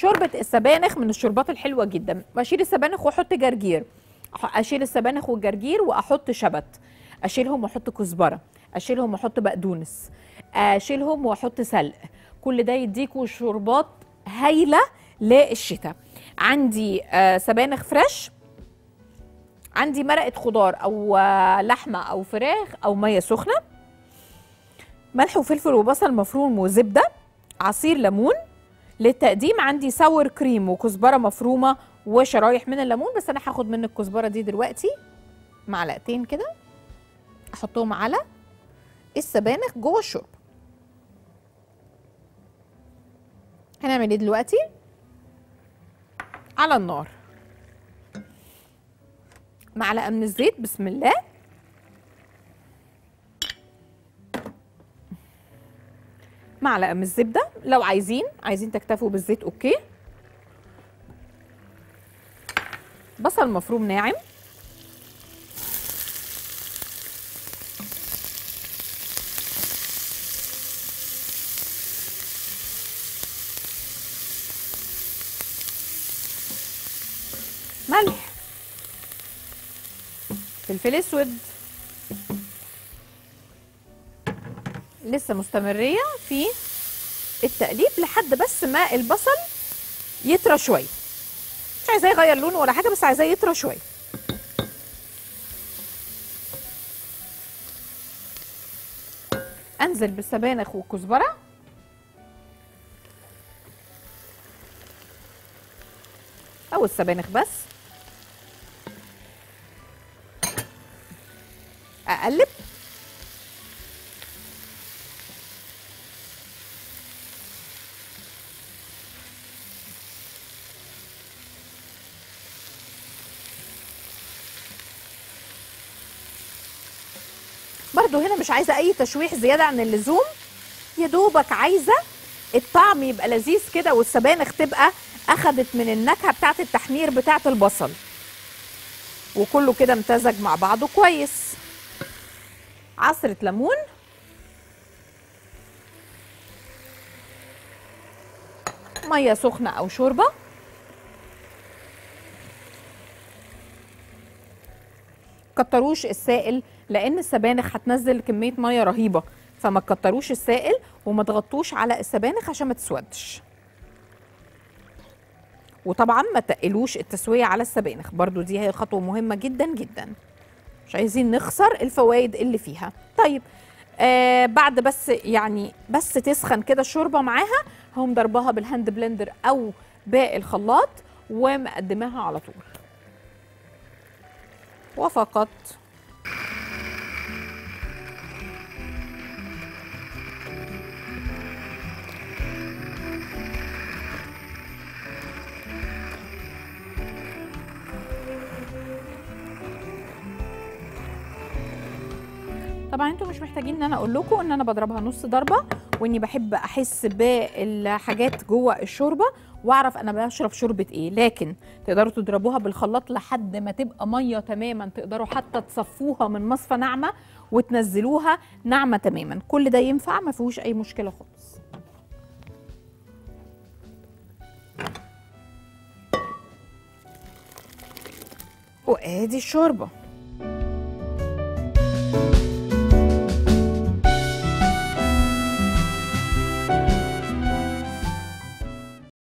شوربه السبانخ من الشوربات الحلوه جدا بشيل السبانخ واحط جرجير أح- اشيل السبانخ والجرجير واحط شبت اشيلهم واحط كزبره اشيلهم واحط بقدونس اشيلهم واحط سلق كل ده يديكوا شوربات هايله للشتاء عندي آه، سبانخ فريش عندي مرقه خضار او آه، لحمه او فراخ او ميه سخنه ملح وفلفل وبصل مفروم وزبده عصير ليمون للتقديم عندي ساور كريم وكزبره مفرومه وشرايح من الليمون بس انا هاخد من الكزبره دي دلوقتي معلقتين كده احطهم على السبانخ جوه الشوربه هنعمل ايه دلوقتي على النار معلقه من الزيت بسم الله معلقه من الزبده لو عايزين عايزين تكتفوا بالزيت اوكي بصل مفروم ناعم ملح فلفل اسود لسه مستمريه في التقليب لحد بس ما البصل يطرى شويه مش عايزاه يغير لونه ولا حاجه بس عايزاه يطرى شويه انزل بالسبانخ والكزبره او السبانخ بس اقلب برضو هنا مش عايزه اي تشويح زياده عن اللزوم يا دوبك عايزه الطعم يبقى لذيذ كده والسبانخ تبقى اخدت من النكهه بتاعه التحمير بتاعه البصل وكله كده امتزج مع بعضه كويس عصره ليمون ميه سخنه او شوربه كتروش السائل لان السبانخ هتنزل كميه ميه رهيبه فما تكتروش السائل وما تغطوش على السبانخ عشان ما تسودش وطبعا ما تقلوش التسويه على السبانخ برضو دي هي خطوه مهمه جدا جدا مش عايزين نخسر الفوائد اللي فيها طيب آه بعد بس يعني بس تسخن كده الشوربه معاها هقوم ضربها بالهاند بلندر او بالخلاط ومقدماها على طول وفقط طبعا انتوا مش محتاجين ان انا اقول لكم ان انا بضربها نص ضربه واني بحب احس بالحاجات جوه الشوربه واعرف انا بشرب شوربه ايه لكن تقدروا تضربوها بالخلاط لحد ما تبقى ميه تماما تقدروا حتى تصفوها من مصفى ناعمه وتنزلوها ناعمه تماما كل ده ينفع ما فيهوش اي مشكله خالص وادي الشوربه